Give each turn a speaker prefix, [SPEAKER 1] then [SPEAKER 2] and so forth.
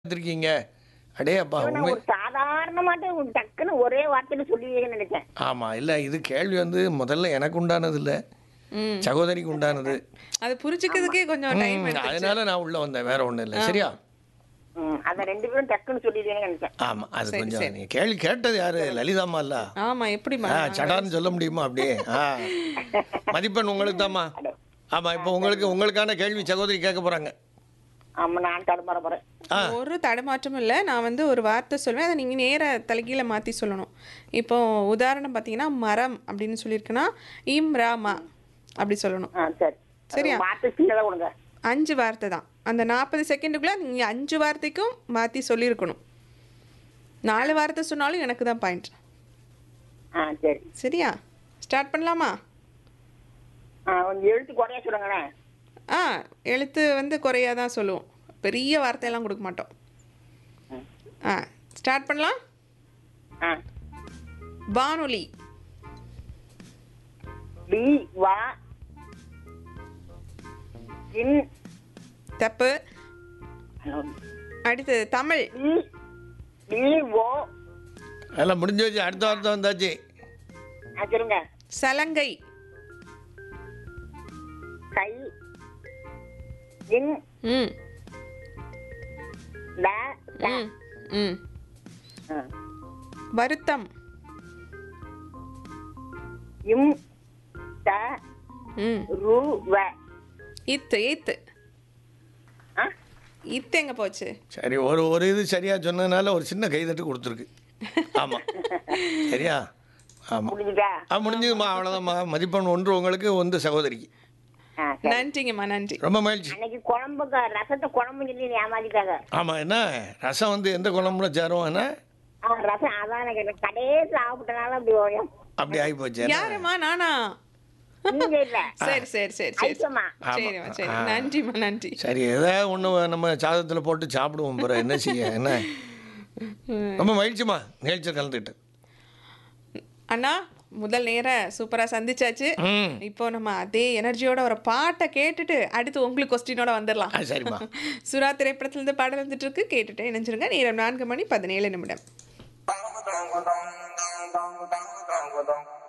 [SPEAKER 1] பார்த்துருக்கீங்க அடே அப்பா
[SPEAKER 2] நான்
[SPEAKER 1] உண்மை
[SPEAKER 2] ஒரு சாதாரணமாட்டு ஒரு டக்குன்னு ஒரே வார்த்தையில சொல்லுவீங்கன்னு நினைச்சேன்
[SPEAKER 1] ஆமாம் இல்லை இது கேள்வி வந்து முதல்ல எனக்கு உண்டானது இல்லை
[SPEAKER 3] ம்
[SPEAKER 1] சகோதரிக்கு உண்டானது
[SPEAKER 3] அது புரிஞ்சுக்கிறதுக்கே கொஞ்சம் டைம்
[SPEAKER 1] ம், அதனால நான் உள்ள வந்தேன் வேற ஒன்றும் இல்லை சரியா
[SPEAKER 2] ம், அத ரெண்டு பேரும் டக்குன்னு சொல்லிடுவீங்கன்னு நினைச்சேன்
[SPEAKER 1] ஆமாம் அது கொஞ்சம் நீ கேள்வி கேட்டது யாரு லலிதாம்மா இல்ல
[SPEAKER 3] ஆமா எப்படிமா
[SPEAKER 1] ஆ சடான்னு சொல்ல முடியுமா அப்படியே ஆ மதிப்பெண் உங்களுக்கு தாம்மா ஆமாம் இப்போ உங்களுக்கு உங்களுக்கான கேள்வி சகோதரி கேட்க போகிறாங்க
[SPEAKER 2] ஆமா நான் தடுமாற போறேன்
[SPEAKER 1] ஆ
[SPEAKER 3] ஒரு தடுமாற்றமும் இல்லை நான் வந்து ஒரு வார்த்தை சொல்வேன் அதை நீங்கள் நேர தலைகீழ மாற்றி சொல்லணும் இப்போ உதாரணம் பார்த்தீங்கன்னா மரம் அப்படின்னு சொல்லியிருக்குன்னா இம் ராமா அப்படி சொல்லணும்
[SPEAKER 2] ஆ சரி
[SPEAKER 3] சரியா?
[SPEAKER 2] வார்த்தை சின்னதா கொடுங்க
[SPEAKER 3] அஞ்சு வார்த்தை தான் அந்த நாற்பது செகண்டுக்குள்ளே நீங்கள் அஞ்சு வார்த்தைக்கும் மாற்றி சொல்லியிருக்கணும் நாலு வார்த்தை சொன்னாலும் எனக்கு தான் பாயிண்ட்
[SPEAKER 2] ஆ சரி
[SPEAKER 3] சரியா ஸ்டார்ட் பண்ணலாமா
[SPEAKER 2] ஆ கொஞ்சம் எழுத்து குறைய சொல்லுங்களேன்
[SPEAKER 3] ஆ எழுத்து வந்து குறையாக தான் சொல்லுவோம் பெரிய வார்த்தையெல்லாம் கொடுக்க மாட்டோம் ஆ ஸ்டார்ட் பண்ணலாம்
[SPEAKER 2] ஆ
[SPEAKER 3] வானொலி
[SPEAKER 2] பி வா இன்
[SPEAKER 3] தப்பு அடுத்தது தமிழ்
[SPEAKER 2] பி பி ஓ
[SPEAKER 1] அதெல்லாம் முடிஞ்சு வச்சு அடுத்த வார்த்தை வந்தாச்சு
[SPEAKER 2] ஆ சொல்லுங்க
[SPEAKER 3] சலங்கை
[SPEAKER 2] கை இன்
[SPEAKER 3] ம்
[SPEAKER 2] ட ட.
[SPEAKER 3] ம் ம்
[SPEAKER 2] ஆ.
[SPEAKER 3] வருத்தம்
[SPEAKER 2] இம் ட
[SPEAKER 3] ம்
[SPEAKER 2] ரு வ
[SPEAKER 3] இத்து இத்து
[SPEAKER 2] ஆ
[SPEAKER 3] இத்து எங்கே போச்சு
[SPEAKER 1] சரி ஒரு ஒரு இது சரியா சொன்னதுனால ஒரு சின்ன கைதட்டு கொடுத்துருக்கு ஆமாம் சரியா ஆமாம்
[SPEAKER 2] முடிஞ்சுதா
[SPEAKER 1] ஆ முடிஞ்சதும்மா அவ்வளோதாம்மா மதிப்பெண் ஒன்று உங்களுக்கு ஒன்று சகோதரிக்கு
[SPEAKER 2] ஆ சரி.
[SPEAKER 3] நன்றிங்கம்மா நன்றி
[SPEAKER 1] ரொம்ப மகிழ்ச்சி
[SPEAKER 2] அன்னைக்கு குழம்புக்கு ரசத்தை குழம்பு சொல்லி ஏமாத்திட்டாங்க
[SPEAKER 1] ஆமாம் என்ன ரசம் வந்து எந்த குழம்புல சேரும் என்ன
[SPEAKER 2] ஆ ரசம் அதான் எனக்கு கடைசி சாப்பிட்டனால அப்படி ஓயம்
[SPEAKER 1] அப்படி ஆகி போச்சு என்ன?
[SPEAKER 3] யாரும்மா நானா
[SPEAKER 2] நீங்க இல்ல
[SPEAKER 3] சரி சரி சரி சரி
[SPEAKER 2] ஐட்டமா
[SPEAKER 3] சரிம்மா சரி நன்றிம்மா நன்றி
[SPEAKER 1] சரி ஏதாவது ஒன்று நம்ம சாதத்தில் போட்டு சாப்பிடுவோம் பிற என்ன செய்ய என்ன ரொம்ப மகிழ்ச்சிம்மா நிகழ்ச்சியில் கலந்துக்கிட்டு
[SPEAKER 3] அண்ணா முதல் நேர சூப்பரா சந்திச்சாச்சு
[SPEAKER 1] ம்
[SPEAKER 3] இப்போ நம்ம அதே எனர்ஜியோட ஒரு பாட்டை கேட்டுட்டு அடுத்து உங்களுக்கு கொஸ்டினோட வந்துடலாம்
[SPEAKER 1] ஆ சரிம்மா
[SPEAKER 3] சுறா திரைப்படத்துல இருந்து பாடல் வந்துட்டு இருக்கு கேட்டுட்டு இணைஞ்சிருங்க நேரம் நான்கு மணி பதினேழு நிமிடம்
[SPEAKER 4] Dong dong dong dong dong dong dong dong dong.